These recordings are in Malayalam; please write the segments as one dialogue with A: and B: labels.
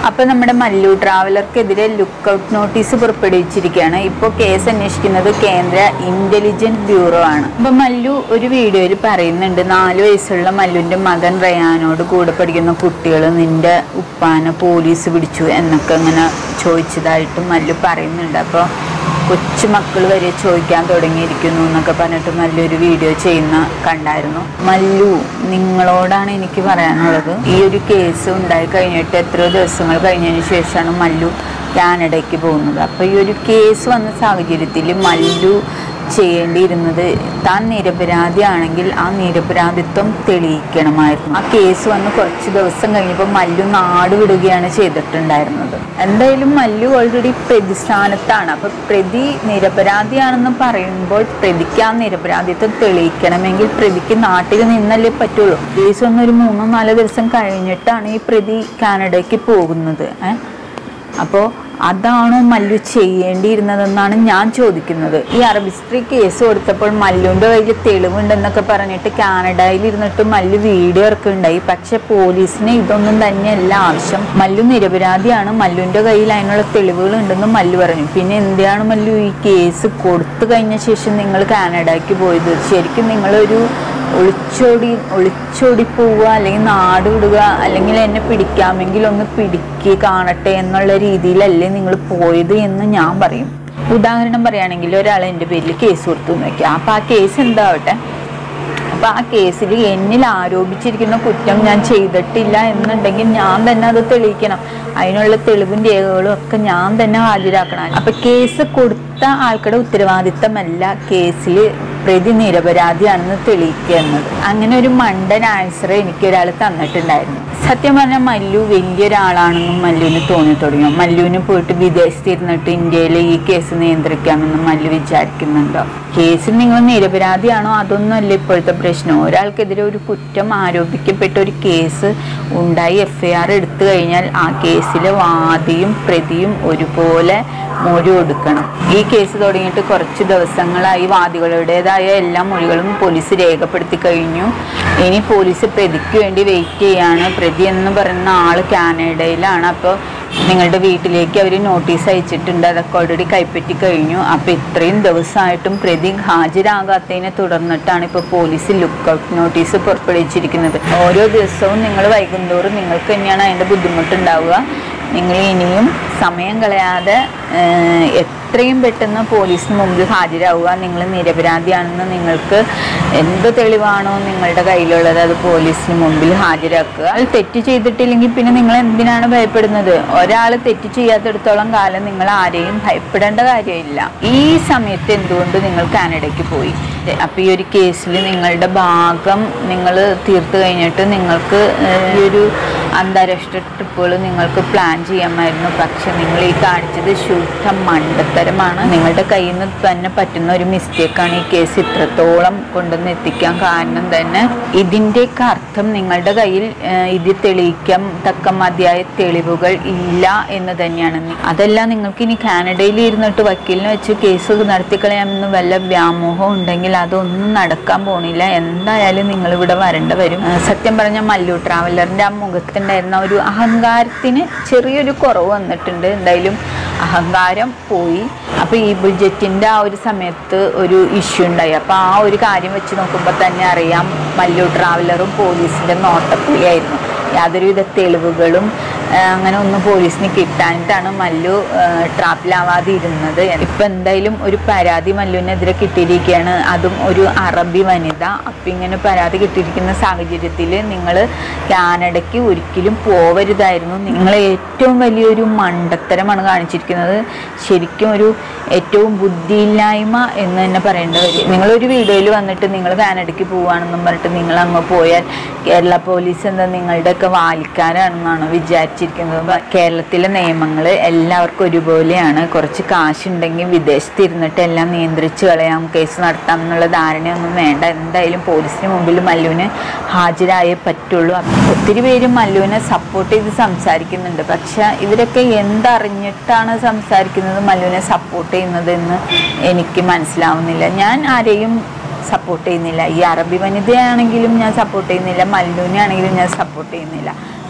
A: അപ്പൊ നമ്മുടെ മല്ലു ട്രാവലർക്കെതിരെ ലുക്കൌട്ട് നോട്ടീസ് പുറപ്പെടുവിച്ചിരിക്കുകയാണ് ഇപ്പോൾ കേസ് അന്വേഷിക്കുന്നത് കേന്ദ്ര ഇന്റലിജന്റ് ബ്യൂറോ ആണ് അപ്പൊ മല്ലു ഒരു വീഡിയോയിൽ പറയുന്നുണ്ട് നാല് വയസ്സുള്ള മല്ലുവിന്റെ മകൻ റയാനോട് കൂടെ പഠിക്കുന്ന കുട്ടികൾ നിന്റെ ഉപ്പാനെ പോലീസ് പിടിച്ചു എന്നൊക്കെ ഇങ്ങനെ ചോദിച്ചതായിട്ട് മല്ലു പറയുന്നുണ്ട് അപ്പോൾ കൊച്ചുമക്കൾ വരെ ചോദിക്കാൻ തുടങ്ങിയിരിക്കുന്നു എന്നൊക്കെ പറഞ്ഞിട്ട് നല്ലൊരു വീഡിയോ ചെയ്യുന്ന കണ്ടായിരുന്നു മല്ലു നിങ്ങളോടാണ് എനിക്ക് പറയാനുള്ളത് ഈ ഒരു കേസ് ഉണ്ടായി കഴിഞ്ഞിട്ട് എത്രയോ ദിവസങ്ങൾ കഴിഞ്ഞതിന് ശേഷമാണ് മല്ലു കാനഡയ്ക്ക് പോകുന്നത് അപ്പോൾ ഈ ഒരു കേസ് വന്ന സാഹചര്യത്തിൽ മല്ലു ചെയ്യേണ്ടിയിരുന്നത് താൻ നിരപരാധിയാണെങ്കിൽ ആ നിരപരാധിത്വം തെളിയിക്കണമായിരുന്നു ആ കേസ് വന്ന് കുറച്ച് ദിവസം കഴിഞ്ഞപ്പോൾ മല്ലു നാട് വിടുകയാണ് ചെയ്തിട്ടുണ്ടായിരുന്നത് എന്തായാലും മല്ലു ഓൾറെഡി പ്രതിസ്ഥാനത്താണ് അപ്പൊ പ്രതി നിരപരാധിയാണെന്ന് പറയുമ്പോൾ പ്രതിക്ക് ആ നിരപരാധിത്വം തെളിയിക്കണമെങ്കിൽ പ്രതിക്ക് നാട്ടിൽ നിന്നല്ലേ പറ്റുള്ളൂ കേസ് വന്ന് ഒരു മൂന്നോ നാലോ ദിവസം കഴിഞ്ഞിട്ടാണ് ഈ പ്രതി കാനഡയ്ക്ക് പോകുന്നത് ഏഹ് അപ്പോൾ അതാണോ മല്ലു ചെയ്യേണ്ടിയിരുന്നതെന്നാണ് ഞാൻ ചോദിക്കുന്നത് ഈ അറബി സ്ത്രീ കേസ് കൊടുത്തപ്പോൾ മല്ലുവിൻ്റെ കയ്യിൽ തെളിവുണ്ടെന്നൊക്കെ പറഞ്ഞിട്ട് കാനഡയിൽ ഇരുന്നിട്ട് മല്ലു വീഡിയോ ഇറക്കുണ്ടായി പക്ഷെ പോലീസിന് ഇതൊന്നും തന്നെയല്ല ആവശ്യം മല്ലു നിരപരാധിയാണ് മല്ലുവിൻ്റെ കയ്യിൽ അതിനുള്ള തെളിവുകൾ ഉണ്ടെന്ന് മല്ലു പറഞ്ഞു പിന്നെ എന്തിനാണ് മല്ലു ഈ കേസ് കൊടുത്തു കഴിഞ്ഞ ശേഷം നിങ്ങൾ കാനഡയ്ക്ക് പോയത് ശരിക്കും നിങ്ങളൊരു ഒളിച്ചോടി ഒളിച്ചോടി പോവുക അല്ലെങ്കിൽ നാട് വിടുക അല്ലെങ്കിൽ എന്നെ പിടിക്കാമെങ്കിൽ ഒന്ന് പിടിക്കുക കാണട്ടെ എന്നുള്ള രീതിയിലല്ലേ നിങ്ങൾ പോയത് എന്ന് ഞാൻ പറയും ഉദാഹരണം പറയുകയാണെങ്കിൽ ഒരാൾ എൻ്റെ പേരിൽ കേസ് കൊടുത്തു എന്ന് വയ്ക്കുക അപ്പം ആ കേസ് എന്താവട്ടെ അപ്പം ആ കേസിൽ എന്നിൽ ആരോപിച്ചിരിക്കുന്ന കുറ്റം ഞാൻ ചെയ്തിട്ടില്ല എന്നുണ്ടെങ്കിൽ ഞാൻ തന്നെ അത് തെളിയിക്കണം അതിനുള്ള തെളിവും രേഖകളും ഒക്കെ ഞാൻ തന്നെ ഹാജരാക്കണം അപ്പം കേസ് കൊടുത്ത ആൾക്കുടെ ഉത്തരവാദിത്തമല്ല കേസിൽ പ്രതി നിരപരാധിയാണെന്ന് തെളിയിക്കുക എന്നത് അങ്ങനെ ഒരു മണ്ടൻ ആൻസർ എനിക്ക് ഒരാൾ തന്നിട്ടുണ്ടായിരുന്നു സത്യം പറഞ്ഞാൽ മല്ലു വലിയൊരാളാണെന്നും മല്ലുവിന് തോന്നി തുടങ്ങി മല്ലുവിന് പോയിട്ട് വിദേശത്ത് ഇരുന്നിട്ട് ഇന്ത്യയിലെ ഈ കേസ് നിയന്ത്രിക്കാമെന്ന് മല്ലു വിചാരിക്കുന്നുണ്ടോ കേസിൽ നിങ്ങൾ നിരപരാധിയാണോ അതൊന്നും അല്ല ഇപ്പോഴത്തെ പ്രശ്നം ഒരാൾക്കെതിരെ ഒരു കുറ്റം ആരോപിക്കപ്പെട്ട ഒരു കേസ് ഉണ്ടായി എഫ് ഐ ആർ എടുത്തു കഴിഞ്ഞാൽ ആ കേസിലെ വാദിയും പ്രതിയും ഒരുപോലെ മൊഴി കൊടുക്കണം ഈ കേസ് തുടങ്ങിയിട്ട് കുറച്ച് ദിവസങ്ങളായി വാദികളുടേതായ എല്ലാ മൊഴികളും പോലീസ് രേഖപ്പെടുത്തി കഴിഞ്ഞു ഇനി പോലീസ് പ്രതിക്ക് വേണ്ടി വെയിറ്റ് ചെയ്യാണ് പ്രതി എന്ന് പറയുന്ന ആള് കാനഡയിലാണ് അപ്പോൾ നിങ്ങളുടെ വീട്ടിലേക്ക് അവർ നോട്ടീസ് അയച്ചിട്ടുണ്ട് അതൊക്കെ ഓൾറെഡി കൈപ്പറ്റി കഴിഞ്ഞു അപ്പോൾ ഇത്രയും ദിവസമായിട്ടും പ്രതി ഹാജരാകാത്തതിനെ തുടർന്നിട്ടാണ് ഇപ്പോൾ പോലീസ് ലുക്കൗട്ട് നോട്ടീസ് പുറപ്പെടുവിച്ചിരിക്കുന്നത് ഓരോ ദിവസവും നിങ്ങൾ വൈകുന്തോറും നിങ്ങൾക്ക് തന്നെയാണ് അതിൻ്റെ ബുദ്ധിമുട്ടുണ്ടാവുക നിങ്ങൾ ഇനിയും സമയം കളയാതെ ഏഹ്, എത്രയും പെട്ടെന്ന് പോലീസിന് മുമ്പിൽ ഹാജരാവുക നിങ്ങൾ നിരപരാധിയാണെന്ന് നിങ്ങൾക്ക് എന്ത് തെളിവാണോ നിങ്ങളുടെ കയ്യിലുള്ളത് അത് പോലീസിന് മുമ്പിൽ ഹാജരാക്കുക അത് തെറ്റ് ചെയ്തിട്ടില്ലെങ്കിൽ പിന്നെ നിങ്ങൾ എന്തിനാണ് ഭയപ്പെടുന്നത് ഒരാൾ തെറ്റ് ചെയ്യാത്തിടത്തോളം കാലം നിങ്ങൾ ആരെയും ഭയപ്പെടേണ്ട കാര്യമില്ല ഈ സമയത്ത് എന്തുകൊണ്ട് നിങ്ങൾ കാനഡയ്ക്ക് പോയി അപ്പൊ ഈ ഒരു കേസിൽ നിങ്ങളുടെ ഭാഗം നിങ്ങൾ തീർത്തു കഴിഞ്ഞിട്ട് നിങ്ങൾക്ക് ഏഹ്, ഈ ഒരു അന്താരാഷ്ട്ര ട്രിപ്പുകൾ നിങ്ങൾക്ക് പ്ലാൻ ചെയ്യാമായിരുന്നു പക്ഷെ നിങ്ങൾ ഈ കാണിച്ചത് ശുദ്ധ മണ്ടത്തരമാണ് നിങ്ങളുടെ കയ്യിൽ നിന്ന് തന്നെ പറ്റുന്ന ഒരു മിസ്റ്റേക്കാണ് ഈ കേസ് ഇത്രത്തോളം കൊണ്ടുവന്ന് എത്തിക്കാൻ കാരണം തന്നെ ഇതിൻ്റെയൊക്കെ അർത്ഥം നിങ്ങളുടെ കയ്യിൽ ഏഹ്, ഇത് തെളിയിക്കാൻ തക്ക മതിയായ തെളിവുകൾ ഇല്ല എന്ന് തന്നെയാണ് നി- അതല്ല നിങ്ങൾക്ക് ഇനി കാനഡയിൽ ഇരുന്നിട്ട് വക്കീലിനെ വെച്ച് കേസ് നടത്തിക്കളയാമെന്ന് വല്ല വ്യാമോഹം ഉണ്ടെങ്കിൽ അതൊന്നും നടക്കാൻ പോണില്ല എന്തായാലും നിങ്ങൾ ഇവിടെ വരേണ്ട വരും ഏഹ്, സത്യം പറഞ്ഞ മല്ലു ട്രാവലറിന്റെ ആ മുഖത്തുണ്ടായിരുന്ന ഒരു അഹങ്കാരത്തിന് ചെറിയൊരു കുറവ് വന്നിട്ടുണ്ട് എന്തായാലും അഹങ്കാരം പോയി അപ്പോൾ ഈ ബുൾജറ്റിൻ്റെ ആ ഒരു സമയത്ത് ഒരു ഇഷ്യൂ ഉണ്ടായി അപ്പോൾ ആ ഒരു കാര്യം വെച്ച് നോക്കുമ്പോൾ തന്നെ അറിയാം മല്ലു ട്രാവലറും പോലീസിൻ്റെ നോട്ടപ്പുള്ളിയായിരുന്നു യാതൊരുവിധ തെളിവുകളും ആ, അങ്ങനെ ഒന്നും പോലീസിന് കിട്ടാനിട്ടാണ് മല്ലു ആ, ട്രാപ്പിലാവാതെ ഇരുന്നത് ഇപ്പം എന്തായാലും ഒരു പരാതി മല്ലുവിനെതിരെ കിട്ടിയിരിക്കുകയാണ് അതും ഒരു അറബി വനിത അപ്പം ഇങ്ങനെ പരാതി കിട്ടിയിരിക്കുന്ന സാഹചര്യത്തിൽ നിങ്ങൾ കാനഡയ്ക്ക് ഒരിക്കലും പോവരുതായിരുന്നു നിങ്ങൾ ഏറ്റവും വലിയൊരു മണ്ടത്തരമാണ് കാണിച്ചിരിക്കുന്നത് ശരിക്കും ഒരു ഏറ്റവും ബുദ്ധിയില്ലായ്മ എന്ന് തന്നെ പറയേണ്ട വരും നിങ്ങളൊരു വീഡിയോയിൽ വന്നിട്ട് നിങ്ങൾ കാനഡയ്ക്ക് പോവുകയാണെന്നും പറഞ്ഞിട്ട് നിങ്ങൾ അങ്ങ് പോയാൽ കേരള പോലീസ് എന്താ നിങ്ങളുടെയൊക്കെ വാലിക്കാരാണെന്നാണ് വിചാരിച്ചിരിക്കുന്നത് ബ- കേരളത്തിലെ നിയമങ്ങൾ എല്ലാവർക്കും ഒരുപോലെയാണ് കുറച്ച് കാശുണ്ടെങ്കിൽ വിദേശത്ത് ഇരുന്നിട്ട് എല്ലാം നിയന്ത്രിച്ച് കളയാം കേസ് നടത്താം എന്നുള്ള ധാരണയൊന്നും വേണ്ട എന്തായാലും പോലീസിന് മുമ്പിൽ മല്ലുവിന് ഹാജരായേ പറ്റുള്ളൂ അപ്പൊ ഒത്തിരി പേര് മല്ലുവിനെ സപ്പോർട്ട് ചെയ്ത് സംസാരിക്കുന്നുണ്ട് പക്ഷെ ഇവരൊക്കെ എന്തറിഞ്ഞിട്ടാണ് സംസാരിക്കുന്നത് മല്ലുവിനെ സപ്പോർട്ട് ചെയ്യുന്നത് എന്ന് എനിക്ക് മനസ്സിലാവുന്നില്ല ഞാൻ ആരെയും സപ്പോർട്ട് ചെയ്യുന്നില്ല ഈ അറബി വനിതയാണെങ്കിലും ഞാൻ സപ്പോർട്ട് ചെയ്യുന്നില്ല മല്ലുവിനെ ആണെങ്കിലും ഞാൻ സപ്പോർട്ട് ചെയ്യുന്നില്ല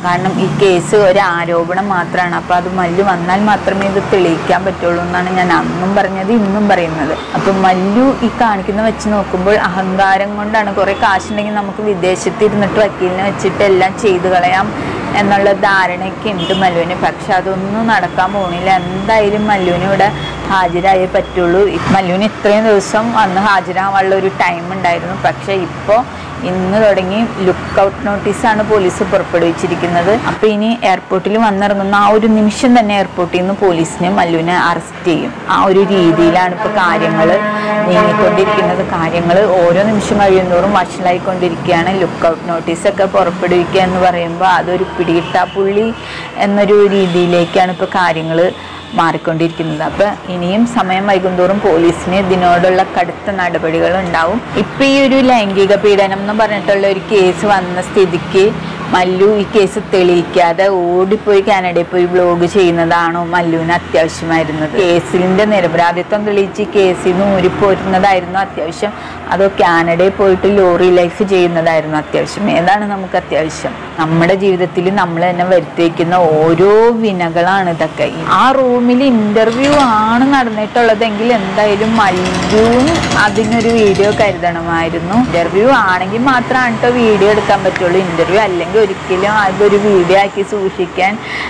A: കാരണം ഈ കേസ് ഒരു ആരോപണം മാത്രമാണ് അപ്പോൾ അത് മല്ലു വന്നാൽ മാത്രമേ ഇത് തെളിയിക്കാൻ പറ്റുള്ളൂ എന്നാണ് ഞാൻ അന്നും പറഞ്ഞത് ഇന്നും പറയുന്നത് അപ്പം മല്ലു ഈ കാണിക്കുന്ന വെച്ച് നോക്കുമ്പോൾ അഹങ്കാരം കൊണ്ടാണ് കുറേ കാശുണ്ടെങ്കിൽ നമുക്ക് വിദേശത്ത് ഇരുന്നിട്ട് വക്കീലിനെ വെച്ചിട്ട് എല്ലാം ചെയ്തു കളയാം എന്നുള്ള ധാരണയൊക്കെ ഉണ്ട് മല്ലുവിന് പക്ഷെ അതൊന്നും നടക്കാൻ പോകുന്നില്ല എന്തായാലും മല്ലുവിന് ഇവിടെ ഹാജരായേ പറ്റുള്ളൂ മല്ലുവിന് ഇത്രയും ദിവസം അന്ന് ഹാജരാവാനുള്ള ഒരു ടൈം ഉണ്ടായിരുന്നു പക്ഷെ ഇപ്പോൾ ഇന്ന് തുടങ്ങി ലുക്ക് ഔട്ട് നോട്ടീസാണ് പോലീസ് പുറപ്പെടുവിച്ചിരിക്കുന്നത് അപ്പോൾ ഇനി എയർപോർട്ടിൽ വന്നിറങ്ങുന്ന ആ ഒരു നിമിഷം തന്നെ എയർപോർട്ടിൽ നിന്ന് പോലീസിനെ മല്ലുവിനെ അറസ്റ്റ് ചെയ്യും ആ ഒരു രീതിയിലാണ് ഇപ്പോൾ കാര്യങ്ങൾ നീങ്ങിക്കൊണ്ടിരിക്കുന്നത് കാര്യങ്ങൾ ഓരോ നിമിഷം കഴിയുന്തോറും വഷളായിക്കൊണ്ടിരിക്കുകയാണ് ലുക്ക് ഔട്ട് നോട്ടീസൊക്കെ പുറപ്പെടുവിക്കുക എന്ന് പറയുമ്പോൾ അതൊരു പിടികിട്ടാപ്പുള്ളി എന്നൊരു രീതിയിലേക്കാണ് ഇപ്പോൾ കാര്യങ്ങൾ മാറിക്കൊണ്ടിരിക്കുന്നത് അപ്പം ഇനിയും സമയം വൈകുന്തോറും പോലീസിന് ഇതിനോടുള്ള കടുത്ത നടപടികൾ ഉണ്ടാവും ഇപ്പം ഈ ഒരു ലൈംഗിക പീഡനം എന്ന് പറഞ്ഞിട്ടുള്ള ഒരു കേസ് വന്ന സ്ഥിതിക്ക് മല്ലു ഈ കേസ് തെളിയിക്കാതെ ഓടിപ്പോയി കാനഡയിൽ പോയി വ്ലോഗ് ചെയ്യുന്നതാണോ മല്ലുവിന് അത്യാവശ്യമായിരുന്നത് കേസിന്റെ നിരപരാധിത്വം തെളിയിച്ച് ഈ കേസിൽ നിന്ന് ഊരിപ്പോരുന്നതായിരുന്നു അത്യാവശ്യം അതോ കാനഡയിൽ പോയിട്ട് ലോറി ലൈഫ് ചെയ്യുന്നതായിരുന്നു അത്യാവശ്യം ഏതാണ് നമുക്ക് അത്യാവശ്യം നമ്മുടെ ജീവിതത്തിൽ നമ്മൾ തന്നെ വരുത്തി വയ്ക്കുന്ന ഓരോ വിനകളാണ് ഇതൊക്കെ ആ റൂമിൽ ഇന്റർവ്യൂ ആണ് നടന്നിട്ടുള്ളതെങ്കിൽ എന്തായാലും മല്ലുവും അതിനൊരു വീഡിയോ കരുതണമായിരുന്നു ഇന്റർവ്യൂ ആണെങ്കിൽ മാത്രമാണ് കേട്ടോ വീഡിയോ എടുക്കാൻ പറ്റുള്ളൂ ഇന്റർവ്യൂ അല്ലെങ്കിൽ ഒരിക്കലും അതൊരു വീഡിയോ ആക്കി സൂക്ഷിക്കാൻ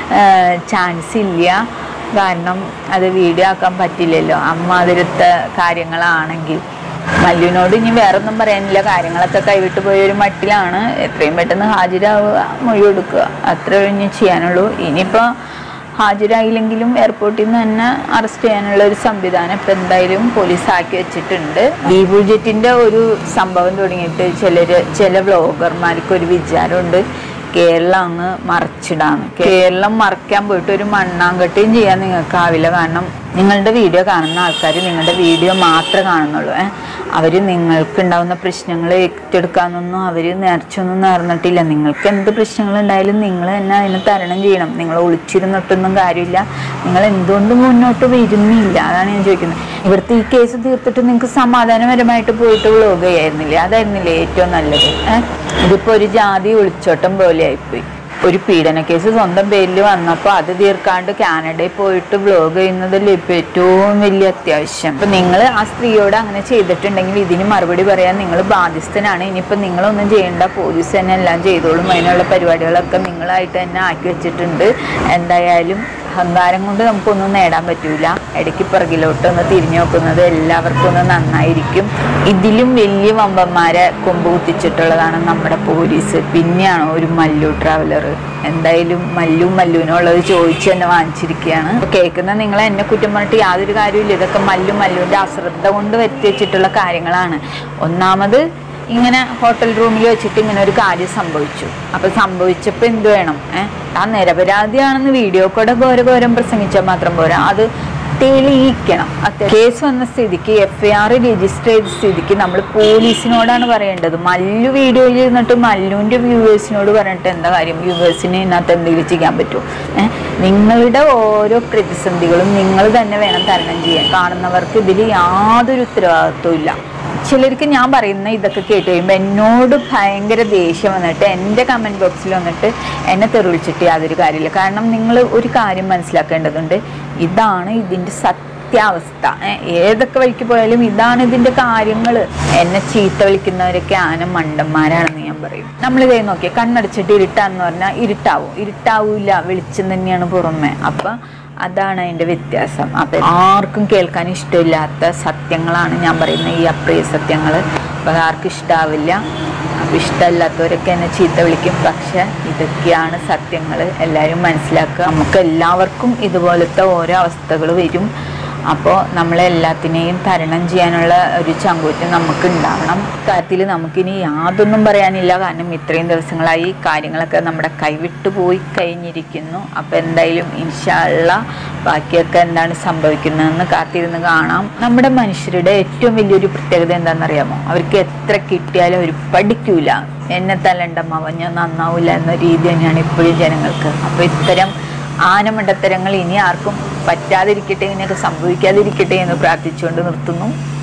A: ചാൻസ് ഇല്ല കാരണം അത് വീഡിയോ ആക്കാൻ പറ്റില്ലല്ലോ അമ്മാതിരത്തെ കാര്യങ്ങളാണെങ്കിൽ മല്ലുവിനോട് ഇനി വേറെ ഒന്നും പറയാനില്ല കാര്യങ്ങളൊക്കെ കൈവിട്ട് പോയ ഒരു മട്ടിലാണ് എത്രയും പെട്ടെന്ന് ഹാജരാവുക മൊഴി കൊടുക്കുക അത്ര ഇനി ചെയ്യാനുള്ളൂ ഇനിയിപ്പോൾ ഹാജരായില്ലെങ്കിലും എയർപോർട്ടിൽ നിന്ന് തന്നെ അറസ്റ്റ് ചെയ്യാനുള്ള ഒരു സംവിധാനം ഇപ്പം എന്തായാലും പോലീസ് ആക്കി വെച്ചിട്ടുണ്ട് ദീപു ജെറ്റിൻ്റെ ഒരു സംഭവം തുടങ്ങിയിട്ട് ചിലര് ചില വ്ളോഗർമാർക്ക് ഒരു വിചാരമുണ്ട് കേരളം അങ്ങ് മറച്ചിടാന്ന് കേരളം മറയ്ക്കാൻ പോയിട്ട് ഒരു മണ്ണാങ്കട്ടിയും ചെയ്യാൻ നിങ്ങൾക്കാവില്ല കാരണം നിങ്ങളുടെ വീഡിയോ കാണുന്ന ആൾക്കാർ നിങ്ങളുടെ വീഡിയോ മാത്രമേ കാണുന്നുള്ളൂ ഏഹ് അവർ നിങ്ങൾക്ക് ഉണ്ടാവുന്ന പ്രശ്നങ്ങൾ ഏറ്റെടുക്കാനൊന്നും അവർ നേർച്ചൊന്നും നേർന്നിട്ടില്ല നിങ്ങൾക്ക് എന്ത് പ്രശ്നങ്ങൾ ഉണ്ടായാലും നിങ്ങൾ തന്നെ അതിനെ തരണം ചെയ്യണം നിങ്ങൾ ഒളിച്ചിരുന്നിട്ടൊന്നും കാര്യമില്ല നിങ്ങൾ എന്തുകൊണ്ട് മുന്നോട്ട് വരുന്നില്ല അതാണ് ഞാൻ ചോദിക്കുന്നത് ഇവിടുത്തെ ഈ കേസ് തീർത്തിട്ട് നിങ്ങൾക്ക് സമാധാനപരമായിട്ട് പോയിട്ട് വ്ലോഗ് ചെയ്യായിരുന്നില്ലേ അതായിരുന്നില്ലേ ഏറ്റവും നല്ലത് ഏഹ് ഇതിപ്പോൾ ഒരു ജാതി ഒളിച്ചോട്ടം പോലെ ആയിപ്പോയി ഒരു പീഡന കേസ് സ്വന്തം പേരിൽ വന്നപ്പോൾ അത് തീർക്കാണ്ട് കാനഡയിൽ പോയിട്ട് വ്ലോഗ് ചെയ്യുന്നതല്ലേ ഇപ്പം ഏറ്റവും വലിയ അത്യാവശ്യം അപ്പം നിങ്ങൾ ആ സ്ത്രീയോട് അങ്ങനെ ചെയ്തിട്ടുണ്ടെങ്കിൽ ഇതിന് മറുപടി പറയാൻ നിങ്ങൾ ബാധ്യസ്ഥനാണ് ഇനിയിപ്പോൾ നിങ്ങളൊന്നും ചെയ്യേണ്ട പോലീസ് തന്നെ എല്ലാം ചെയ്തോളും അതിനുള്ള പരിപാടികളൊക്കെ നിങ്ങളായിട്ട് തന്നെ ആക്കി വെച്ചിട്ടുണ്ട് എന്തായാലും അഹങ്കാരം കൊണ്ട് നമുക്കൊന്നും നേടാൻ പറ്റൂല ഇടയ്ക്ക് പിറകിലോട്ട് ഒന്ന് തിരിഞ്ഞു നോക്കുന്നത് എല്ലാവർക്കും ഒന്ന് നന്നായിരിക്കും ഇതിലും വലിയ വമ്പന്മാരെ കൊമ്പ് കുത്തിച്ചിട്ടുള്ളതാണ് നമ്മുടെ പോലീസ് പിന്നെയാണോ ഒരു മല്ലു ട്രാവലർ എന്തായാലും മല്ലു മല്ലുവിനുള്ളത് ചോദിച്ച് തന്നെ വാങ്ങിച്ചിരിക്കുകയാണ് അപ്പൊ കേൾക്കുന്ന നിങ്ങൾ എന്നെ കുറ്റം പറഞ്ഞിട്ട് യാതൊരു കാര്യമില്ല ഇതൊക്കെ മല്ലു മല്ലുവിന്റെ അശ്രദ്ധ കൊണ്ട് വരുത്തി വെച്ചിട്ടുള്ള കാര്യങ്ങളാണ് ഒന്നാമത് ഇങ്ങനെ ഹോട്ടൽ റൂമിൽ വെച്ചിട്ട് ഇങ്ങനെ ഒരു കാര്യം സംഭവിച്ചു അപ്പൊ സംഭവിച്ചപ്പോൾ എന്ത് വേണം ഏഹ് ആ നിരപരാധിയാണെന്ന് വീഡിയോ കൂടെ ഘോരഘോരം പ്രസംഗിച്ചാൽ മാത്രം പോരാ അത് തെളിയിക്കണം അത്യ- കേസ് വന്ന സ്ഥിതിക്ക് എഫ് ഐ ആർ രജിസ്റ്റർ ചെയ്ത സ്ഥിതിക്ക് നമ്മൾ പോലീസിനോടാണ് പറയേണ്ടത് മല്ലു വീഡിയോയിൽ ഇരുന്നിട്ട് മല്ലുവിന്റെ വ്യൂവേഴ്സിനോട് പറഞ്ഞിട്ട് എന്താ കാര്യം വ്യൂവേഴ്സിന് ഇതിനകത്ത് എന്തെങ്കിലും ചെയ്യാൻ പറ്റുമോ ഏഹ് നിങ്ങളുടെ ഓരോ പ്രതിസന്ധികളും നിങ്ങൾ തന്നെ വേണം തരണം ചെയ്യാൻ കാണുന്നവർക്ക് ഇതിൽ യാതൊരു ഉത്തരവാദിത്വവും ഇല്ല ചിലർക്ക് ഞാൻ പറയുന്ന ഇതൊക്കെ കേട്ട് കഴിയുമ്പോൾ എന്നോട് ഭയങ്കര ദേഷ്യം വന്നിട്ട് എൻ്റെ കമൻറ്റ് ബോക്സിൽ വന്നിട്ട് എന്നെ തെറിവിളിച്ചിട്ട് യാതൊരു കാര്യമില്ല കാരണം നിങ്ങൾ ഒരു കാര്യം മനസ്സിലാക്കേണ്ടതുണ്ട് ഇതാണ് ഇതിൻ്റെ സത്യാവസ്ഥ ഏ, ഏതൊക്കെ വഴിക്ക് പോയാലും ഇതാണ് ഇതിൻ്റെ കാര്യങ്ങൾ എന്നെ ചീത്ത വിളിക്കുന്നവരൊക്കെ ആന മണ്ടന്മാരാണെന്ന് ഞാൻ പറയും നമ്മളിതേ നോക്കിയ കണ്ണടച്ചിട്ട് ഇരുട്ടാന്ന് പറഞ്ഞാൽ ഇരുട്ടാവും ഇരുട്ടാവൂല വെളിച്ചം തന്നെയാണ് പുറമെ അപ്പം അതാണ് അതിൻ്റെ വ്യത്യാസം അപ്പം ആർക്കും കേൾക്കാൻ ഇഷ്ടമില്ലാത്ത സത്യങ്ങളാണ് ഞാൻ പറയുന്ന ഈ അപ്രിയ സത്യങ്ങൾ അപ്പം ആർക്കും ഇഷ്ടാവില്ല അപ്പം ഇഷ്ടമല്ലാത്തവരൊക്കെ എന്നെ ചീത്ത വിളിക്കും പക്ഷെ ഇതൊക്കെയാണ് സത്യങ്ങൾ എല്ലാവരും മനസ്സിലാക്കുക നമുക്ക് എല്ലാവർക്കും ഇതുപോലത്തെ ഓരോ അവസ്ഥകൾ വരും അപ്പോൾ നമ്മളെല്ലാത്തിനെയും തരണം ചെയ്യാനുള്ള ഒരു ചങ്കൂറ്റം നമുക്ക് ഉണ്ടാവണം കാര്യത്തിൽ നമുക്കിനി യാതൊന്നും പറയാനില്ല കാരണം ഇത്രയും ദിവസങ്ങളായി കാര്യങ്ങളൊക്കെ നമ്മുടെ കൈവിട്ടു പോയി കഴിഞ്ഞിരിക്കുന്നു അപ്പോൾ എന്തായാലും ഇൻഷാള്ള ബാക്കിയൊക്കെ എന്താണ് സംഭവിക്കുന്നതെന്ന് കാത്തിരുന്ന് കാണാം നമ്മുടെ മനുഷ്യരുടെ ഏറ്റവും വലിയൊരു പ്രത്യേകത എന്താണെന്നറിയാമോ അവർക്ക് എത്ര കിട്ടിയാലും അവർ പഠിക്കൂല എന്നെ തല്ലണ്ടമ്മാവ ഞാൻ നന്നാവില്ല എന്ന രീതി തന്നെയാണ് ഇപ്പോഴും ജനങ്ങൾക്ക് അപ്പോൾ ഇത്തരം ആനമണ്ടത്തരങ്ങൾ ഇനി ആർക്കും പറ്റാതിരിക്കട്ടെ ഇങ്ങനെയൊക്കെ സംഭവിക്കാതിരിക്കട്ടെ എന്ന് പ്രാർത്ഥിച്ചുകൊണ്ട് നിർത്തുന്നു